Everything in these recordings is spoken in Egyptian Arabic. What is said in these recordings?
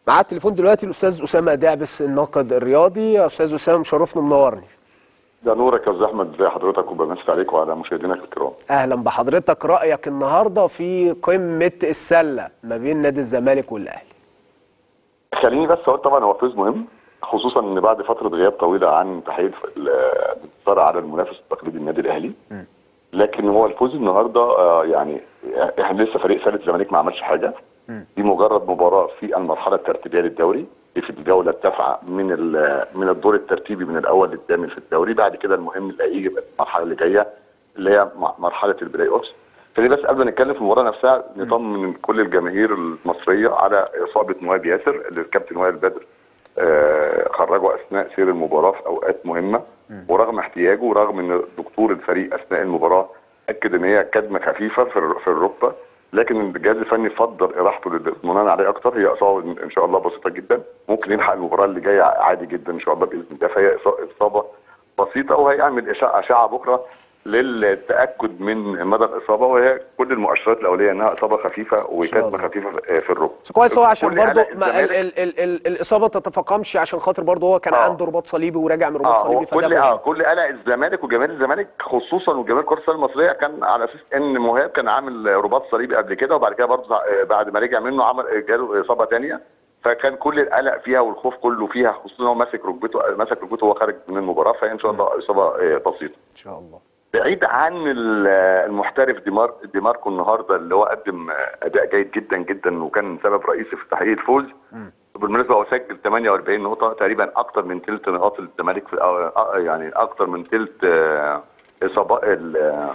معاه التليفون دلوقتي الاستاذ اسامه دعبس الناقد الرياضي يا استاذ اسامه مشرفنا ومنورني ده نورك يا استاذ احمد ازي حضرتك وبمسك عليك وعلى مشاهدينك الكرام اهلا بحضرتك رايك النهارده في قمه السله ما بين نادي الزمالك والاهلي خليني بس اقول طبعا هو فوز مهم خصوصا ان بعد فتره غياب طويله عن تحقيق الانتصار على المنافس التقليدي النادي الاهلي لكن هو الفوز النهارده آه، يعني احنا لسه فريق ثالث الزمالك ما عملش حاجه دي مجرد مباراه في المرحله الترتيبيه للدوري في الجوله التاسعه من ال- من الدور الترتيبي من الاول للثامن في الدوري بعد كده المهم اللي هيجي بقى المرحله اللي جايه اللي هي م- مرحله البلاي اوفس خليني بس قبل ما نتكلم في المباراه نفسها نطمن كل الجماهير المصريه على اصابه نواب ياسر اللي الكابتن وائل بدر آه، خرجه اثناء سير المباراه في اوقات مهمه ورغم احتياجه ورغم ان دكتور الفريق اثناء المباراه اكد ان هي كدمه خفيفه في الر- في الركبه لكن الجهاز الفني فضل اراحته للاطمئنان عليه اكتر هي اصابه ان شاء الله بسيطه جدا ممكن يلحق المباراه اللي جايه عادي جدا ان شاء الله باذن الله فهي إصا- اصابه بسيطه وهيعمل اشعه اشعه بكره للتاكد من مدى الاصابه وهي كل المؤشرات الاوليه انها اصابه خفيفه شاء وكدمه الله. خفيفه في في الركبه بس كويس هو عشان كل برضه قلق ما ال الزمالك- ال ال ال الاصابه تتفاقمش عشان خاطر برضه هو كان آه. عنده رباط صليبي وراجع من رباط اه هو صليبي كل فده اه مهم. كل قلق الزمالك وجماهير الزمالك خصوصا وجماهير كره السله المصريه كان على اساس ان مهاب كان عامل رباط صليبي قبل كده وبعد كده برضه آه، بعد ما رجع منه عمل جاله اصابه ثانيه فكان كل القلق فيها والخوف كله فيها خصوصا هو ماسك ركبته ماسك ركبته وهو خارج من المباراه فهي ان شاء الله اصابه آه، بسيطه ان شاء الله بعيد عن ال- المحترف ديمار ديماركو النهارده اللي هو قدم اداء جيد جدا جدا وكان سبب رئيسي في تحقيق الفوز بالمناسبه هو سجل 48 نقطه تقريبا اكتر من ثلث نقاط الزمالك في آه، آه، يعني اكتر من ثلث آه، اصابات ال-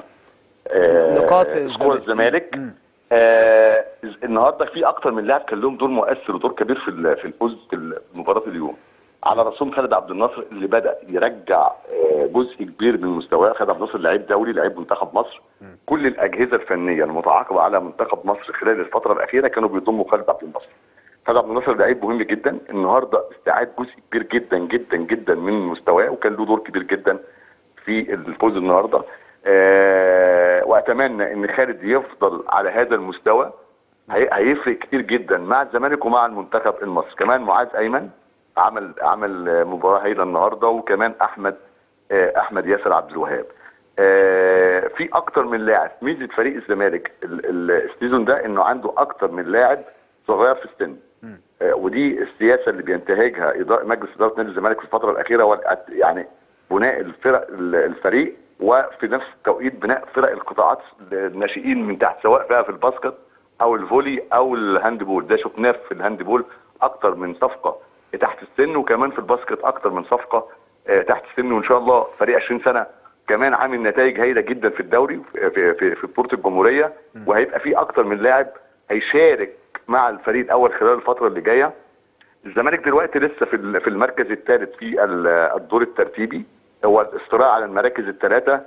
آه، نقاط سكور الزمالك. الزمالك آه النهارده في اكتر من لاعب كان لهم دور مؤثر ودور كبير في ال- في الفوز في مباراه اليوم على رسوم خالد عبد الناصر اللي بدا يرجع آه، جزء كبير من مستواه خالد عبد الناصر لعيب دولي لعيب منتخب مصر كل الاجهزه الفنيه المتعاقبه على منتخب مصر خلال الفتره الاخيره كانوا بيضموا خالد عبد الناصر خالد عبد الناصر لعيب مهم جدا النهارده استعاد جزء كبير جدا جدا جدا من مستواه وكان له دور كبير جدا في الفوز النهارده آه واتمنى ان خالد يفضل على هذا المستوى هي- هيفرق كتير جدا مع الزمالك ومع المنتخب المصري كمان معاذ ايمن عمل عمل آه، مباراه هايله النهارده وكمان احمد آه، احمد ياسر عبد الوهاب آه، في اكتر من لاعب ميزه فريق الزمالك ال- ال- السيزون ده انه عنده اكتر من لاعب صغير في السن آه، ودي السياسه اللي بينتهجها إدارة- مجلس اداره نادي الزمالك في الفتره الاخيره هو الأت- يعني بناء الفرق ال- الفريق وفي نفس التوقيت بناء فرق القطاعات الناشئين من تحت سواء بقى في الباسكت او الفولي او الهاندبول ده شفناه في الهاندبول اكتر من صفقه تحت السن وكمان في الباسكت اكتر من صفقه آه، تحت السن وان شاء الله فريق 20 سنه كمان عامل نتائج هايله جدا في الدوري في في في, في بطوله الجمهوريه وهيبقى في اكتر من لاعب هيشارك مع الفريق الاول خلال الفتره اللي جايه الزمالك دلوقتي لسه في ال- في المركز الثالث في ال- الدور الترتيبي هو الصراع على المراكز الثلاثه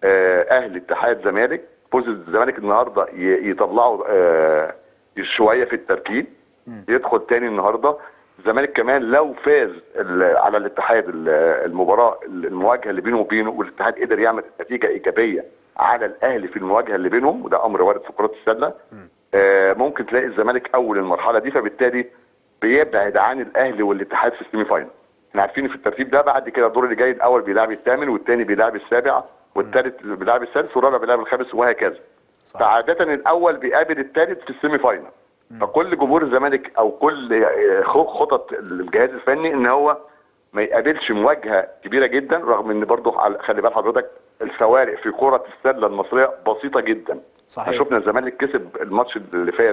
اهلي اتحاد زمالك فوز الزمالك النهارده ي- يطلعوا آه، شويه في الترتيب يدخل تاني النهارده الزمالك كمان لو فاز ال- على الاتحاد ال- المباراه المواجهه اللي بينه وبينه والاتحاد قدر يعمل نتيجه ايجابيه على الاهلي في المواجهه اللي بينهم وده امر وارد في كره السله آه، ممكن تلاقي الزمالك اول المرحله دي فبالتالي بيبعد عن الاهلي والاتحاد في السيمي فاينل احنا عارفين في الترتيب ده بعد كده الدور اللي جاي الاول بيلعب الثامن والثاني بيلعب السابع والثالث بيلعب السادس والرابع بيلعب الخامس وهكذا فعادة الأول بيقابل الثالث في السيمي فاينل فكل جمهور الزمالك أو كل آه، خ- خطط الجهاز الفني إن هو ما يقابلش مواجهة كبيرة جدا رغم إن برضه على- خلي بال حضرتك الفوارق في كرة السلة المصرية بسيطة جدا صحيح. شفنا الزمالك كسب الماتش اللي فات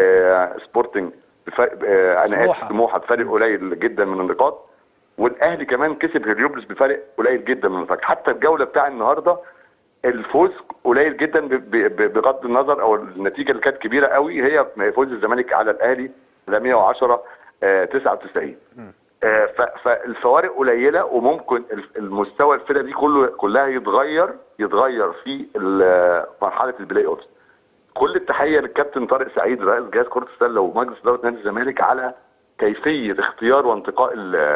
آه سبورتنج بفرق آه انا سموحة. اسف سموحه بفرق قليل جدا من النقاط والاهلي كمان كسب هليوبلس بفرق قليل جدا من النقاط حتى الجوله بتاع النهارده الفوز قليل جدا ب- ب- ب- بغض النظر او النتيجه اللي كانت كبيره قوي هي فوز الزمالك على الاهلي ل 110 آه 99 آه، ف- فالفوارق قليله وممكن ال- المستوى الفرقه دي كله كلها يتغير يتغير في ال- مرحله البلاي اوف كل التحيه للكابتن طارق سعيد رئيس جهاز كره السله ومجلس اداره نادي الزمالك على كيفيه اختيار وانتقاء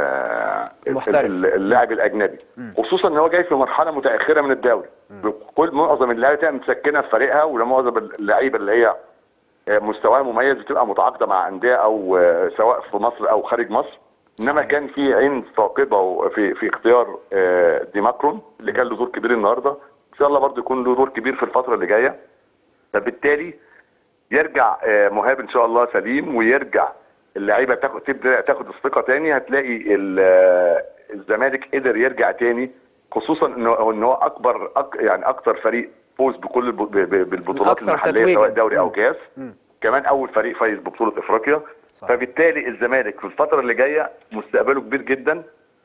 ال- المحترف. ال- اللاعب الاجنبي خصوصا ان هو جاي في مرحله متاخره من الدوري كل معظم اللعيبه بتبقى متسكنه في فريقها ولا معظم اللعيبه اللي هي آه، مستواها مميز بتبقى متعاقده مع انديه او آه، سواء في مصر او خارج مصر انما كان في عين ثاقبه في في اختيار آه، دي ماكرون اللي كان له دور كبير النهارده ان شاء الله برضه يكون له دور كبير في الفتره اللي جايه فبالتالي يرجع آه، مهاب ان شاء الله سليم ويرجع اللعيبه تاخد تبدا تاخد الثقه تاني هتلاقي ال- آه، الزمالك قدر يرجع تاني خصوصا انه ان هو اكبر أك يعني اكتر فريق فوز بكل الب- ب- ب- بالبطولات الأكثر المحليه تتويجاً. سواء دوري او مم. كاس كمان اول فريق فايز ببطوله افريقيا صح. فبالتالي الزمالك في الفتره اللي جايه مستقبله كبير جدا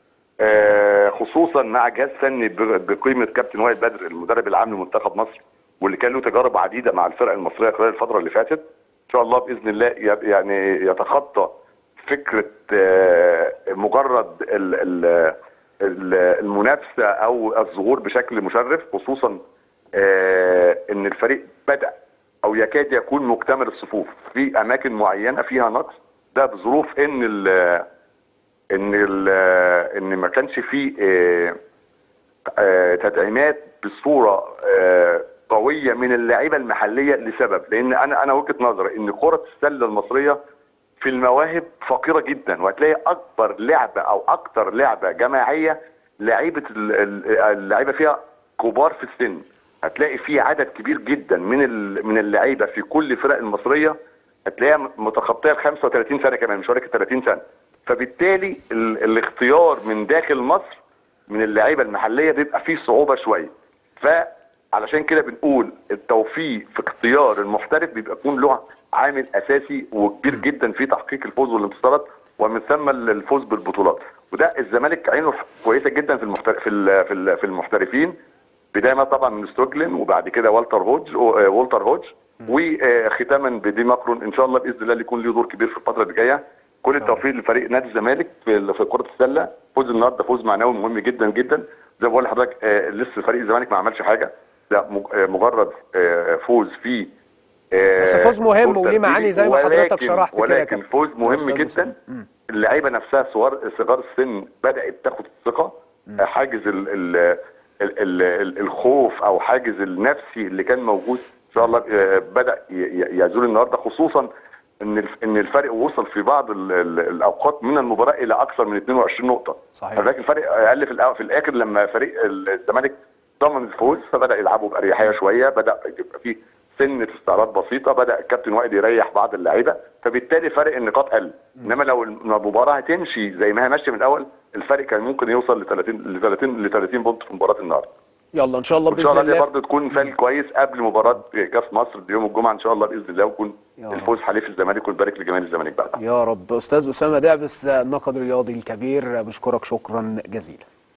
آه، خصوصا مع جهاز فني ب- بقيمه كابتن وائل بدر المدرب العام لمنتخب مصر واللي كان له تجارب عديده مع الفرق المصريه خلال الفتره اللي فاتت ان شاء الله باذن الله ي- يعني يتخطى فكره آه، مجرد ال- ال- ال- المنافسه او الظهور بشكل مشرف خصوصا آه، ان الفريق بدا او يكاد يكون مكتمل الصفوف في اماكن معينه فيها نقص ده بظروف ان ال- ان ال- ان ما كانش فيه آه، آه، تدعيمات بصوره آه، قويه من اللعيبه المحليه لسبب لان انا انا وجهه نظري ان كره السله المصريه في المواهب فقيره جدا وهتلاقي اكبر لعبه او اكتر لعبه جماعيه لعيبه ال- ال- اللعيبه فيها كبار في السن هتلاقي في عدد كبير جدا من ال- من اللعيبه في كل الفرق المصريه هتلاقيها متخطيه ال 35 سنه كمان مش هقول لك ال 30 سنه فبالتالي ال- الاختيار من داخل مصر من اللعيبه المحليه بيبقى فيه صعوبه شويه فعلشان كده بنقول التوفيق في اختيار المحترف بيبقى يكون له عامل اساسي وكبير جدا في تحقيق الفوز والانتصارات ومن ثم الفوز بالبطولات وده الزمالك عينه كويسه جدا في المحترف في ال- في ال- في المحترفين بدايه طبعا من ستروجلين وبعد كده والتر هوج آه، والتر هوج وختاما بدي ماكرون ان شاء الله باذن الله اللي يكون له دور كبير في الفتره اللي جايه كل التوفيق لفريق نادي الزمالك في ال- في كره السله فوز النهارده فوز معنوي مهم جدا جدا زي ما بقول لحضرتك آه، لسه فريق الزمالك ما عملش حاجه ده مج- آه، مجرد آه، فوز فيه آه، بس فوز مهم فوز وليه معاني ترتيبي، زي ما حضرتك ولكن- شرحت كده يا ولكن كابتن. فوز يا مهم أستاذ جدا أسامة. مم. اللعيبه نفسها صغار صغار السن بدات تاخد الثقه حاجز ال ال ال ال ال الخوف او حاجز النفسي اللي كان موجود ان شاء الله آه، بدا ي- ي- يزول النهارده خصوصا ان الف- ان الفرق وصل في بعض ال ال الاوقات من المباراه الى اكثر من 22 نقطه صحيح. فلكن الفرق اقل في الأ- في الاخر لما فريق الزمالك ضمن الفوز فبدا يلعبوا باريحيه شويه بدا يبقى فيه سنه استعراض بسيطه بدا الكابتن وائل يريح بعض اللعيبه فبالتالي فرق النقاط قل انما لو المباراه هتمشي زي ما هي ماشيه من الاول الفرق كان ممكن يوصل ل 30 ل 30 ل 30 بونت في مباراه النهارده يلا ان شاء الله وان شاء باذن الله دي الله برضه تكون فال كويس قبل مباراه كاس مصر يوم الجمعه ان شاء الله باذن الله ويكون يا رب. الفوز حليف الزمالك ونبارك لجماهير الزمالك بعدها يا رب استاذ اسامه دعبس الناقد الرياضي الكبير بشكرك شكرا جزيلا